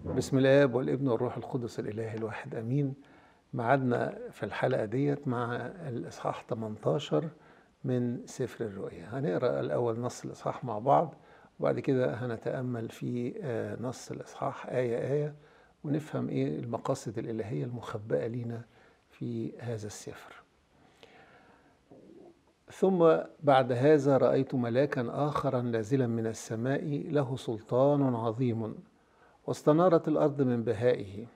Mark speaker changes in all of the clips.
Speaker 1: بسم الاب والابن والروح القدس الاله الواحد امين معادنا في الحلقه ديت مع الاصحاح 18 من سفر الرؤيا هنقرا الاول نص الاصحاح مع بعض وبعد كده هنتامل في نص الاصحاح ايه ايه ونفهم ايه المقاصد الالهيه المخبأه لينا في هذا السفر ثم بعد هذا رايت ملاكا اخرا نازلا من السماء له سلطان عظيم واستنارت الارض من بهائه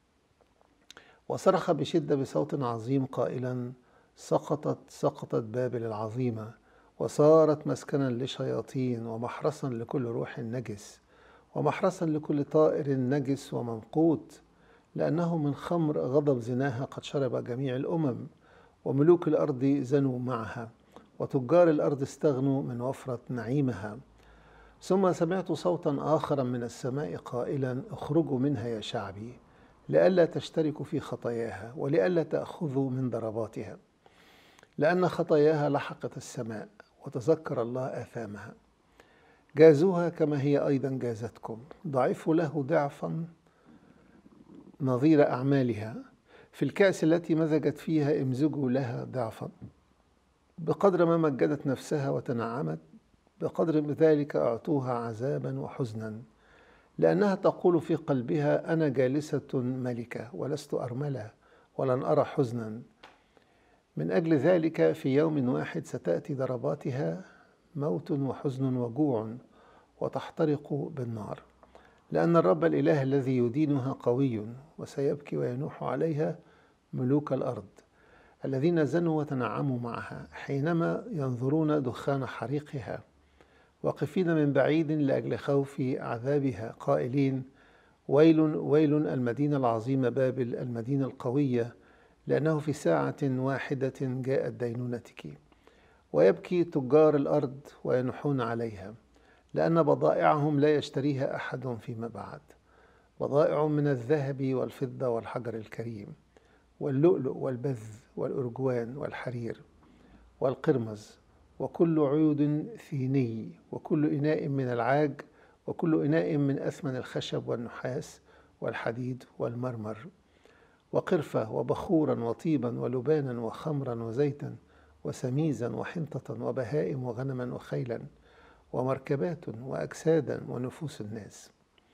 Speaker 1: وصرخ بشده بصوت عظيم قائلا سقطت سقطت بابل العظيمه وصارت مسكنا لشياطين ومحرسا لكل روح نجس ومحرسا لكل طائر نجس وممقوت لانه من خمر غضب زناها قد شرب جميع الامم وملوك الارض زنوا معها وتجار الارض استغنوا من وفره نعيمها ثم سمعت صوتا اخرا من السماء قائلا اخرجوا منها يا شعبي لئلا تشتركوا في خطاياها ولئلا تاخذوا من ضرباتها لان خطاياها لحقت السماء وتذكر الله اثامها جازوها كما هي ايضا جازتكم ضعفوا له ضعفا نظير اعمالها في الكاس التي مزجت فيها امزجوا لها ضعفا بقدر ما مجدت نفسها وتنعمت بقدر ذلك اعطوها عذابا وحزنا لانها تقول في قلبها انا جالسه ملكه ولست ارمله ولن ارى حزنا من اجل ذلك في يوم واحد ستاتي ضرباتها موت وحزن وجوع وتحترق بالنار لان الرب الاله الذي يدينها قوي وسيبكي وينوح عليها ملوك الارض الذين زنوا وتنعموا معها حينما ينظرون دخان حريقها واقفين من بعيد لاجل خوف عذابها قائلين ويل ويل المدينه العظيمه بابل المدينه القويه لانه في ساعه واحده جاءت دينونتك ويبكي تجار الارض وينحون عليها لان بضائعهم لا يشتريها احد فيما بعد بضائع من الذهب والفضه والحجر الكريم واللؤلؤ والبذ والارجوان والحرير والقرمز وكل عود ثيني وكل إناء من العاج وكل إناء من أثمن الخشب والنحاس والحديد والمرمر وقرفة وبخورا وطيبا ولبانا وخمرا وزيتا وسميزا وحنطة وبهائم وغنما وخيلا ومركبات وأجسادا ونفوس الناس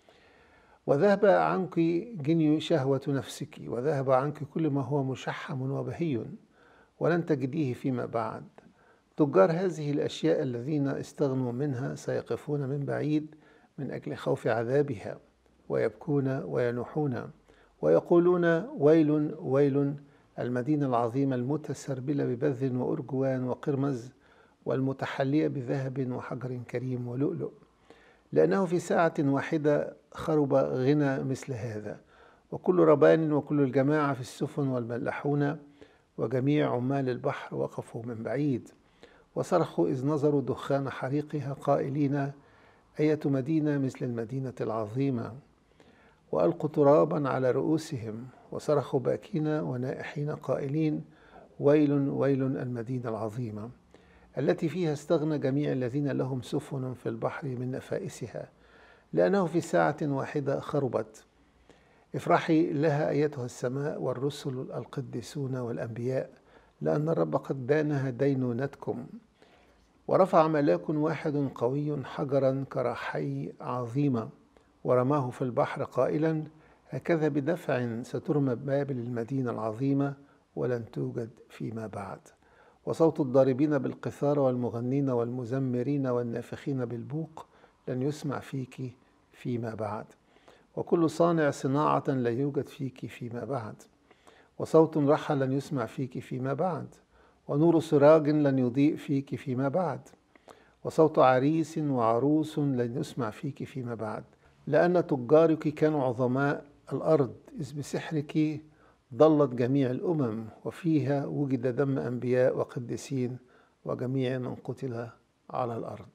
Speaker 1: وذهب عنك جني شهوة نفسك وذهب عنك كل ما هو مشحم وبهي ولن تجديه فيما بعد تجار هذه الاشياء الذين استغنوا منها سيقفون من بعيد من اجل خوف عذابها ويبكون وينوحون ويقولون ويل ويل المدينه العظيمه المتسربله ببذ وارجوان وقرمز والمتحليه بذهب وحجر كريم ولؤلؤ لانه في ساعه واحده خرب غنى مثل هذا وكل ربان وكل الجماعه في السفن والملاحون وجميع عمال البحر وقفوا من بعيد وصرخوا إذ نظروا دخان حريقها قائلين أية مدينة مثل المدينة العظيمة وألقوا ترابا على رؤوسهم وصرخوا باكين ونائحين قائلين ويل ويل المدينة العظيمة التي فيها استغنى جميع الذين لهم سفن في البحر من نفائسها لأنه في ساعة واحدة خربت افرحي لها أيتها السماء والرسل القديسون والأنبياء لأن الرب قد دانها دينونتكم ورفع ملاك واحد قوي حجرا كرحي عظيمة ورماه في البحر قائلا هكذا بدفع سترمى بابل المدينة العظيمة ولن توجد فيما بعد وصوت الضاربين بالقثار والمغنين والمزمرين والنافخين بالبوق لن يسمع فيك فيما بعد وكل صانع صناعة لا يوجد فيك فيما بعد وصوت رحى لن يسمع فيك فيما بعد ونور سراج لن يضيء فيك فيما بعد وصوت عريس وعروس لن يسمع فيك فيما بعد لأن تجارك كانوا عظماء الأرض إذ بسحرك ضلت جميع الأمم وفيها وجد دم أنبياء وقديسين وجميع من قتل على الأرض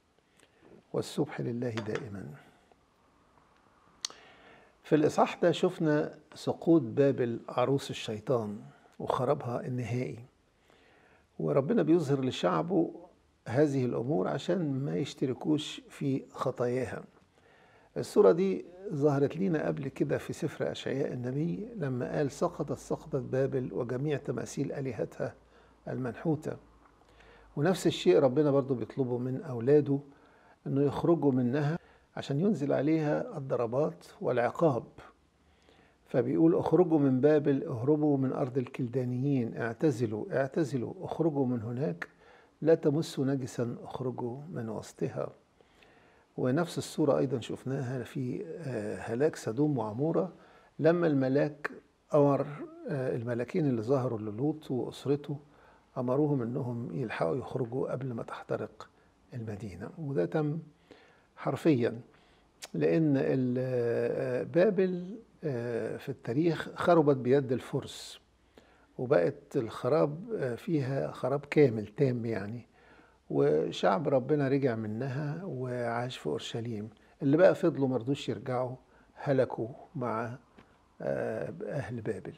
Speaker 1: والسبح لله دائما في الإصحاح ده شفنا سقوط بابل عروس الشيطان وخرابها النهائي وربنا بيظهر لشعبه هذه الأمور عشان ما يشتركوش في خطاياها الصورة دي ظهرت لنا قبل كده في سفر أشعياء النبي لما قال سقطت سقطت بابل وجميع تماثيل آلهتها المنحوتة ونفس الشيء ربنا برضو بيطلبه من أولاده أنه يخرجوا منها عشان ينزل عليها الضربات والعقاب فبيقول اخرجوا من بابل اهربوا من أرض الكلدانيين اعتزلوا اعتزلوا اخرجوا من هناك لا تمسوا نجسا اخرجوا من وسطها ونفس الصورة أيضا شفناها في هلاك سدوم وعمورة لما الملاك أمر الملاكين اللي ظهروا للوط وأسرته أمروهم أنهم يلحقوا يخرجوا قبل ما تحترق المدينة وده تم حرفيا لأن بابل في التاريخ خربت بيد الفرس وبقت الخراب فيها خراب كامل تام يعني وشعب ربنا رجع منها وعاش في اورشليم اللي بقى فضلوا مرضوش يرجعوا هلكوا مع اهل بابل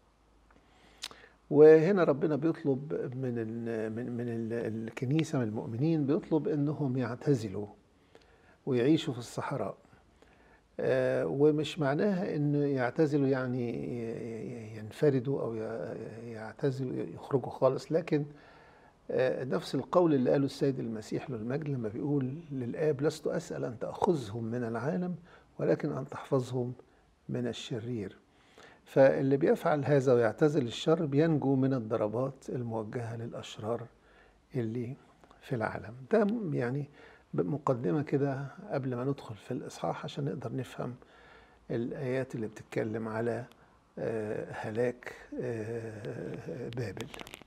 Speaker 1: وهنا ربنا بيطلب من من من الكنيسه من المؤمنين بيطلب انهم يعتزلوا ويعيشوا في الصحراء ومش معناها ان يعتزلوا يعني ينفردوا او يعتزلوا يخرجوا خالص لكن نفس القول اللي قاله السيد المسيح له المجد لما بيقول للآب لست أسأل أن تأخذهم من العالم ولكن أن تحفظهم من الشرير فاللي بيفعل هذا ويعتزل الشر بينجو من الضربات الموجهة للأشرار اللي في العالم ده يعني مقدمة كده قبل ما ندخل في الإصحاح عشان نقدر نفهم الآيات اللي بتتكلم على هلاك بابل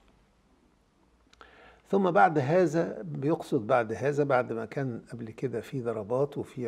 Speaker 1: ثم بعد هذا بيقصد بعد هذا بعد ما كان قبل كده في ضربات وفي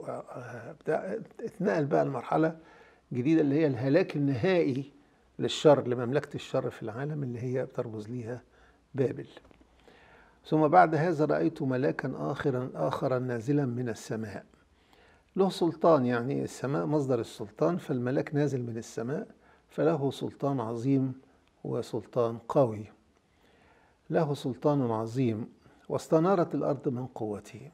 Speaker 1: اتنقل بقى المرحلة جديدة اللي هي الهلاك النهائي للشر لمملكة الشر في العالم اللي هي بترمز ليها بابل ثم بعد هذا رأيت ملاكا آخرا آخرا نازلا من السماء له سلطان يعني السماء مصدر السلطان فالملاك نازل من السماء فله سلطان عظيم وسلطان قوي له سلطان عظيم واستنارت الارض من قوته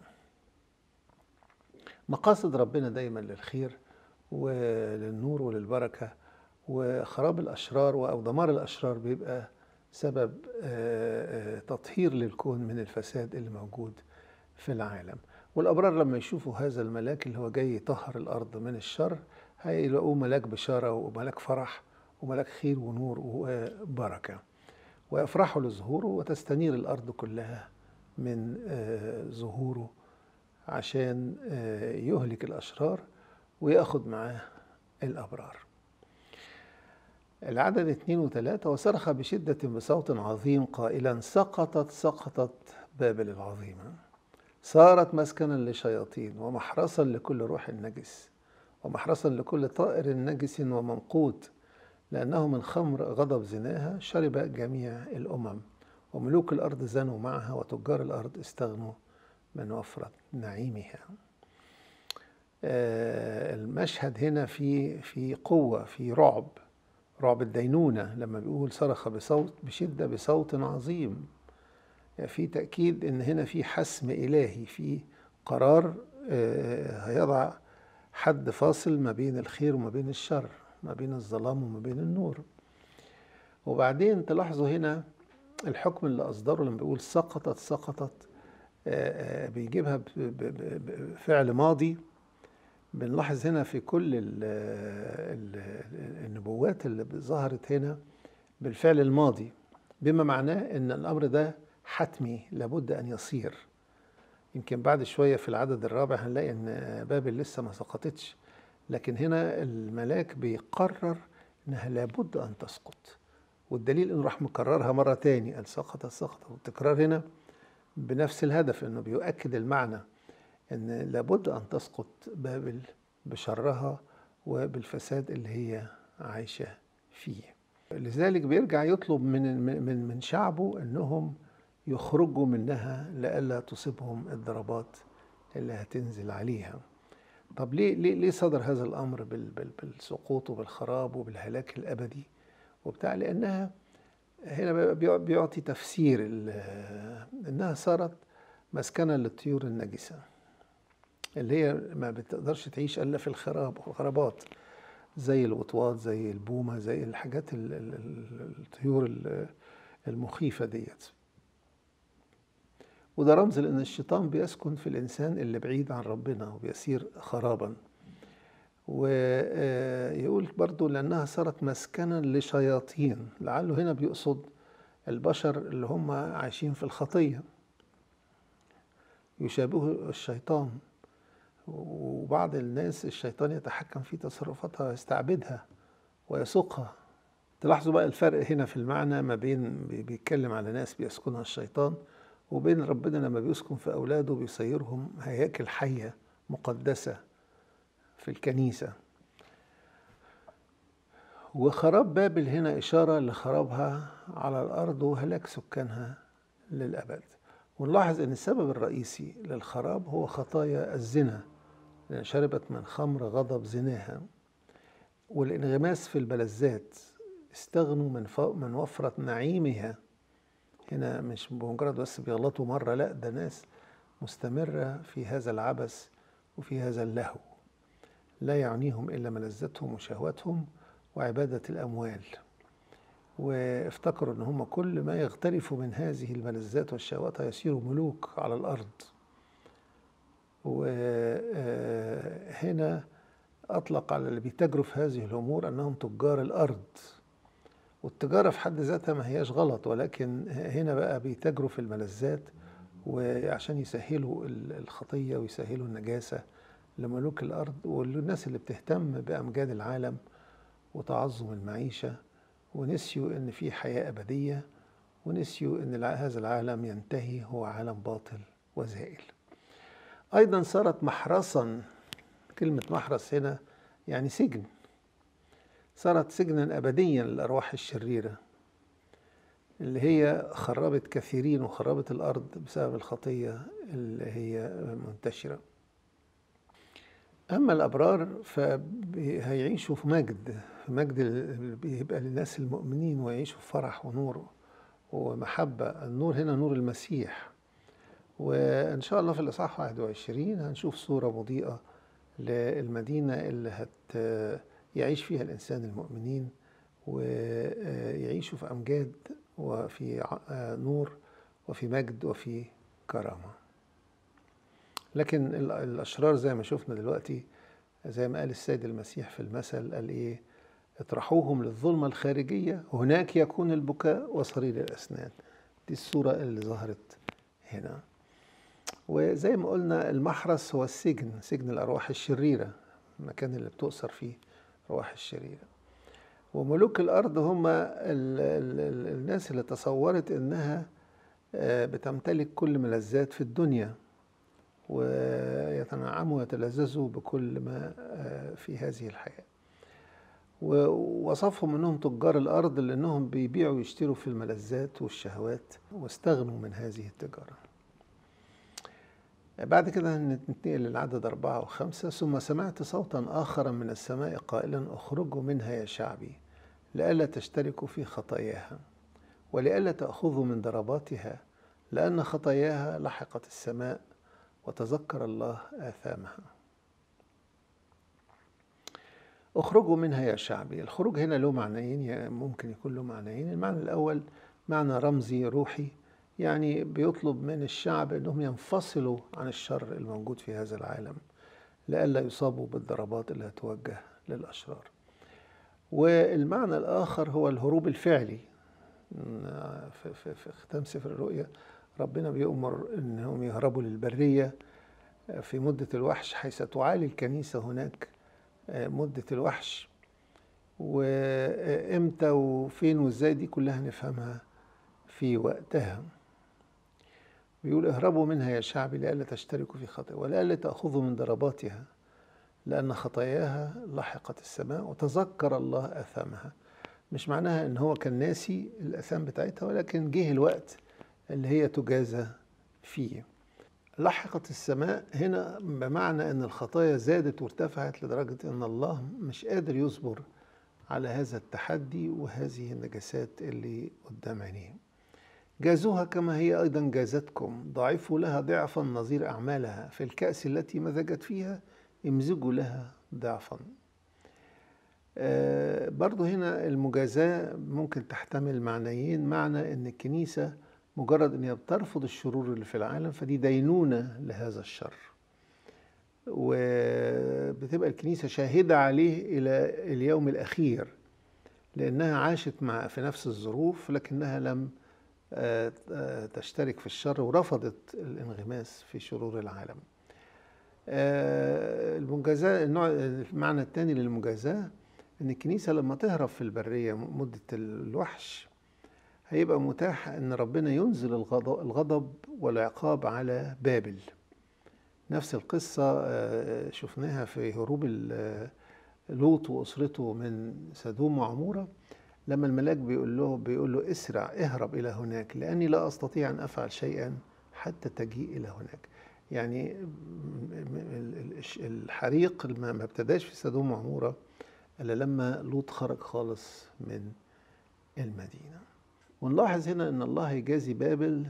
Speaker 1: مقاصد ربنا دايما للخير وللنور وللبركه وخراب الاشرار او دمار الاشرار بيبقى سبب تطهير للكون من الفساد اللي موجود في العالم والابرار لما يشوفوا هذا الملاك اللي هو جاي يطهر الارض من الشر هيلاقوه ملاك بشاره وملاك فرح وملاك خير ونور وبركه ويفرحوا لظهوره وتستنير الأرض كلها من ظهوره عشان يهلك الأشرار ويأخذ معاه الأبرار العدد اثنين وثلاثة وصرخ بشدة بصوت عظيم قائلا سقطت سقطت بابل العظيمة صارت مسكنا لشياطين ومحرسا لكل روح نجس ومحرسا لكل طائر نجس وممقوت لأنه من خمر غضب زناها شرب جميع الأمم وملوك الأرض زنوا معها وتجار الأرض استغنوا من وفرة نعيمها المشهد هنا في في قوة في رعب رعب الدينونة لما بيقول صرخ بصوت بشدة بصوت عظيم يعني في تأكيد إن هنا في حسم إلهي في قرار هيضع حد فاصل ما بين الخير وما بين الشر ما بين الظلام وما بين النور وبعدين تلاحظوا هنا الحكم اللي أصدره لما بيقول سقطت سقطت بيجيبها بفعل ماضي بنلاحظ هنا في كل النبوات اللي ظهرت هنا بالفعل الماضي بما معناه ان الامر ده حتمي لابد ان يصير يمكن بعد شويه في العدد الرابع هنلاقي ان بابل لسه ما سقطتش لكن هنا الملاك بيقرر انها لابد ان تسقط والدليل انه راح مكررها مره تاني قال سقطت سقطت والتكرار هنا بنفس الهدف انه بيؤكد المعنى ان لابد ان تسقط بابل بشرها وبالفساد اللي هي عايشه فيه لذلك بيرجع يطلب من من من شعبه انهم يخرجوا منها لئلا تصيبهم الضربات اللي هتنزل عليها طب ليه ليه ليه صدر هذا الامر بالسقوط وبالخراب وبالهلاك الابدي وبتاع لانها هنا بيعطي تفسير انها صارت مسكنا للطيور النجسه اللي هي ما بتقدرش تعيش الا في الخراب والخرابات زي الوطواط زي البومه زي الحاجات ال- ال- ال- الطيور ال- المخيفه ديت وده رمز لان الشيطان بيسكن في الانسان اللي بعيد عن ربنا وبيسير خرابا ويقول برضو لانها صارت مسكنا لشياطين لعله هنا بيقصد البشر اللي هم عايشين في الخطيه يشابهوا الشيطان وبعض الناس الشيطان يتحكم في تصرفاتها ويستعبدها ويسوقها تلاحظوا بقى الفرق هنا في المعنى ما بين بي- بيتكلم على ناس بيسكنها الشيطان وبين ربنا لما بيسكن في أولاده بيصيرهم هياكل حية مقدسة في الكنيسة وخراب بابل هنا إشارة لخرابها على الأرض وهلاك سكانها للأبد ونلاحظ أن السبب الرئيسي للخراب هو خطايا الزنا لأن شربت من خمر غضب زناها والانغماس في الملذات استغنوا من ف... من وفرة نعيمها هنا مش بمجرد بس بيغلطوا مرة لا ده ناس مستمرة في هذا العبث وفي هذا اللهو لا يعنيهم إلا ملذتهم وشهواتهم وعبادة الأموال وافتكروا ان هم كل ما يغترفوا من هذه الملذات والشهوات هيصيروا ملوك على الارض وهنا اطلق على اللي بيتاجروا في هذه الامور انهم تجار الارض والتجاره في حد ذاتها ما هياش غلط ولكن هنا بقى بيتاجروا في الملذات وعشان يسهلوا الخطيه ويسهلوا النجاسه لملوك الارض والناس اللي بتهتم بامجاد العالم وتعظم المعيشه ونسيوا ان في حياه ابديه ونسيوا ان هذا العالم ينتهي هو عالم باطل وزائل ايضا صارت محرسا كلمه محرس هنا يعني سجن صارت سجنا ابديا للارواح الشريره اللي هي خربت كثيرين وخربت الارض بسبب الخطيه اللي هي منتشره اما الابرار فهيعيشوا في مجد في مجد بيبقى للناس المؤمنين ويعيشوا في فرح ونور ومحبة النور هنا نور المسيح وإن شاء الله في الإصحاح 21 هنشوف صورة مضيئة للمدينة اللي هت يعيش فيها الإنسان المؤمنين ويعيشوا في أمجاد وفي نور وفي مجد وفي كرامة لكن الأشرار زي ما شفنا دلوقتي زي ما قال السيد المسيح في المثل قال إيه اطرحوهم للظلمة الخارجية هناك يكون البكاء وصرير الأسنان دي الصورة اللي ظهرت هنا وزي ما قلنا المحرس هو السجن سجن الأرواح الشريرة المكان اللي بتؤثر فيه الأرواح الشريرة وملوك الأرض هم ال ال ال الناس اللي تصورت إنها بتمتلك كل ملذات في الدنيا ويتنعموا ويتلذذوا بكل ما في هذه الحياه ووصفهم انهم تجار الارض لانهم بيبيعوا ويشتروا في الملذات والشهوات واستغنوا من هذه التجاره. بعد كده ننتقل للعدد أربعة وخمسة ثم سمعت صوتا آخر من السماء قائلا اخرجوا منها يا شعبي لئلا تشتركوا في خطاياها ولئلا تأخذوا من ضرباتها لأن خطاياها لحقت السماء وتذكر الله آثامها اخرجوا منها يا شعبي الخروج هنا له معنيين ممكن يكون له معنيين المعنى الأول معنى رمزي روحي يعني بيطلب من الشعب أنهم ينفصلوا عن الشر الموجود في هذا العالم لئلا يصابوا بالضربات اللي هتوجه للأشرار والمعنى الآخر هو الهروب الفعلي في, في, في ختام سفر الرؤيا ربنا بيأمر أنهم يهربوا للبرية في مدة الوحش حيث تعالي الكنيسة هناك مدة الوحش وامتى وفين وازاي دي كلها نفهمها في وقتها بيقول اهربوا منها يا شعبي لئلا تشتركوا في خطايا ولئلا تأخذوا من ضرباتها لأن خطاياها لحقت السماء وتذكر الله آثامها مش معناها ان هو كان ناسي الآثام بتاعتها ولكن جه الوقت اللي هي تجازى فيه لحقت السماء هنا بمعنى ان الخطايا زادت وارتفعت لدرجه ان الله مش قادر يصبر على هذا التحدي وهذه النجاسات اللي قدام عينيه جازوها كما هي أيضا جازتكم ضاعفوا لها ضعفا نظير أعمالها في الكأس التي مزجت فيها امزجوا لها ضعفا آه برضو هنا المجازاة ممكن تحتمل معنيين معنى أن الكنيسة مجرد أن هي بترفض الشرور اللي في العالم فدي دينونة لهذا الشر وبتبقى الكنيسة شاهدة عليه إلى اليوم الأخير لأنها عاشت مع في نفس الظروف لكنها لم آه، آه، تشترك في الشر ورفضت الانغماس في شرور العالم آه، المجازاة النوع المعنى الثاني للمجازاة ان الكنيسة لما تهرب في البرية مدة الوحش هيبقى متاح ان ربنا ينزل الغضب والعقاب على بابل نفس القصة شفناها في هروب لوط وأسرته من سدوم وعمورة لما الملاك بيقول له بيقول له اسرع اهرب الى هناك لاني لا استطيع ان افعل شيئا حتى تجيء الى هناك يعني الحريق ما ابتداش في سدوم وعموره الا لما لوط خرج خالص من المدينه ونلاحظ هنا ان الله يجازي بابل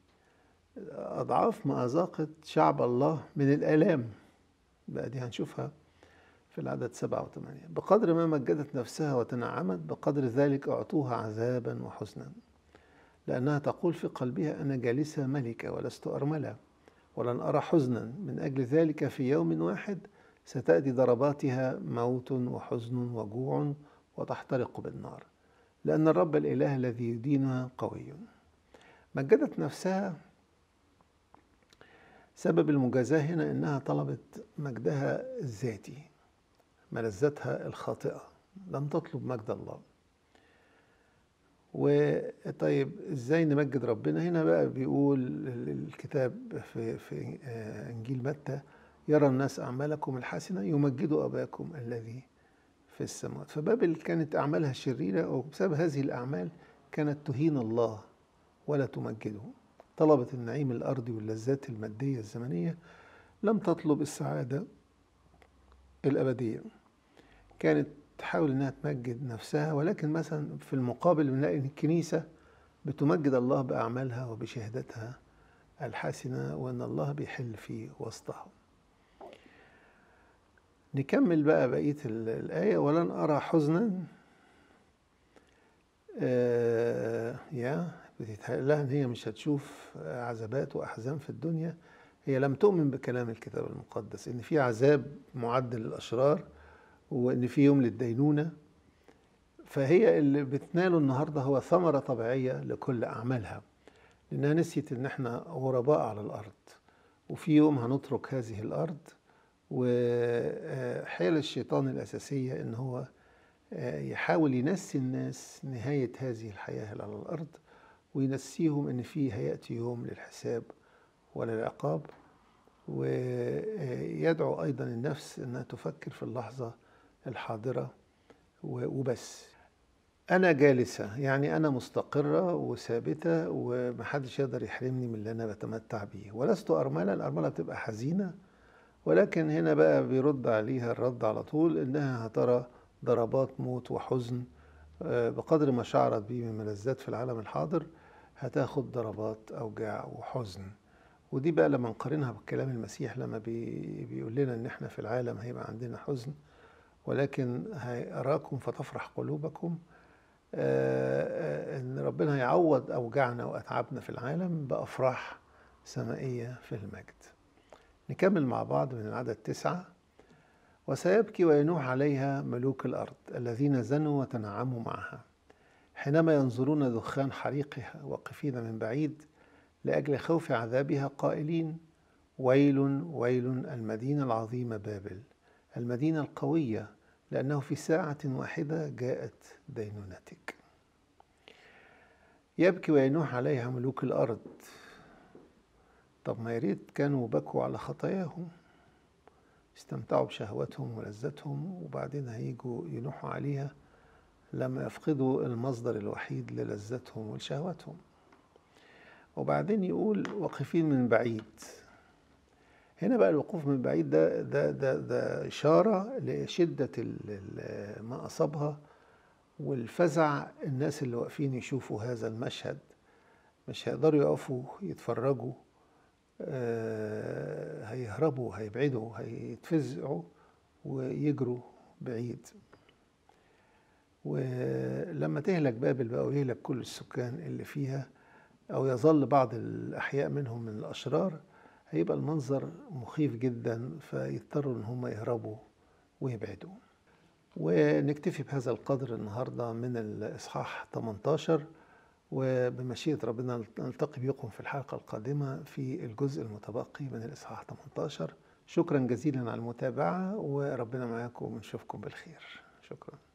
Speaker 1: اضعاف ما اذاقت شعب الله من الالام بقى دي هنشوفها في العدد سبعة وثمانية بقدر ما مجدت نفسها وتنعمت بقدر ذلك أعطوها عذابا وحزنا لأنها تقول في قلبها أنا جالسة ملكة ولست أرملة ولن أرى حزنا من أجل ذلك في يوم واحد ستأتي ضرباتها موت وحزن وجوع وتحترق بالنار لأن الرب الإله الذي يدينها قوي مجدت نفسها سبب المجازاة هنا إنها طلبت مجدها الذاتي ملذتها الخاطئة لم تطلب مجد الله وطيب ازاي نمجد ربنا هنا بقى بيقول الكتاب في في آه، انجيل متى يرى الناس اعمالكم الحسنه يمجدوا اباكم الذي في السماوات فبابل كانت اعمالها شريره وبسبب هذه الاعمال كانت تهين الله ولا تمجده طلبت النعيم الارضي واللذات الماديه الزمنيه لم تطلب السعاده الابديه كانت تحاول انها تمجد نفسها ولكن مثلا في المقابل بنلاقي ان الكنيسه بتمجد الله باعمالها وبشهادتها الحسنه وان الله بيحل في وسطهم. نكمل بقى بقيه الايه ولن ارى حزنا آه يا لها ان هي مش هتشوف عذابات واحزان في الدنيا هي لم تؤمن بكلام الكتاب المقدس ان في عذاب معد للاشرار وان في يوم للدينونه فهي اللي بتناله النهارده هو ثمره طبيعيه لكل اعمالها لانها نسيت ان احنا غرباء على الارض وفي يوم هنترك هذه الارض وحيل الشيطان الاساسيه ان هو آه، يحاول ينسي الناس نهايه هذه الحياه على الارض وينسيهم ان في هياتي يوم للحساب وللعقاب ويدعو ايضا النفس انها تفكر في اللحظه الحاضرة وبس أنا جالسة يعني أنا مستقرة وثابتة ومحدش يقدر يحرمني من اللي أنا بتمتع بيه ولست أرملة الأرملة بتبقى حزينة ولكن هنا بقى بيرد عليها الرد على طول إنها هترى ضربات موت وحزن آه، بقدر ما شعرت به من ملذات في العالم الحاضر هتاخد ضربات أوجاع وحزن ودي بقى لما نقارنها بكلام المسيح لما بيقول لنا إن إحنا في العالم هيبقى عندنا حزن ولكن هيراكم فتفرح قلوبكم آه، آه، ان ربنا هيعوض اوجاعنا واتعابنا في العالم بافراح سمائيه في المجد نكمل مع بعض من العدد تسعه وسيبكي وينوح عليها ملوك الارض الذين زنوا وتنعموا معها حينما ينظرون دخان حريقها واقفين من بعيد لاجل خوف عذابها قائلين ويل ويل المدينه العظيمه بابل المدينة القوية لأنه في ساعة واحدة جاءت دينونتك يبكي وينوح عليها ملوك الأرض طب ما يريد كانوا بكوا على خطاياهم استمتعوا بشهوتهم ولذتهم وبعدين هيجوا ينوحوا عليها لما يفقدوا المصدر الوحيد للذتهم ولشهوتهم وبعدين يقول واقفين من بعيد هنا بقى الوقوف من بعيد ده ده ده, ده إشارة لشدة ما أصابها والفزع الناس اللي واقفين يشوفوا هذا المشهد مش هيقدروا يقفوا يتفرجوا آه، هيهربوا هيبعدوا هيتفزعوا ويجروا بعيد ولما تهلك بابل بقى ويهلك كل السكان اللي فيها أو يظل بعض الأحياء منهم من الأشرار هيبقى المنظر مخيف جدا فيضطروا إن هم يهربوا ويبعدوا ونكتفي بهذا القدر النهاردة من الإصحاح 18 وبمشيئة ربنا نلتقي بكم في الحلقة القادمة في الجزء المتبقي من الإصحاح 18 شكرا جزيلا على المتابعة وربنا معاكم ونشوفكم بالخير شكرا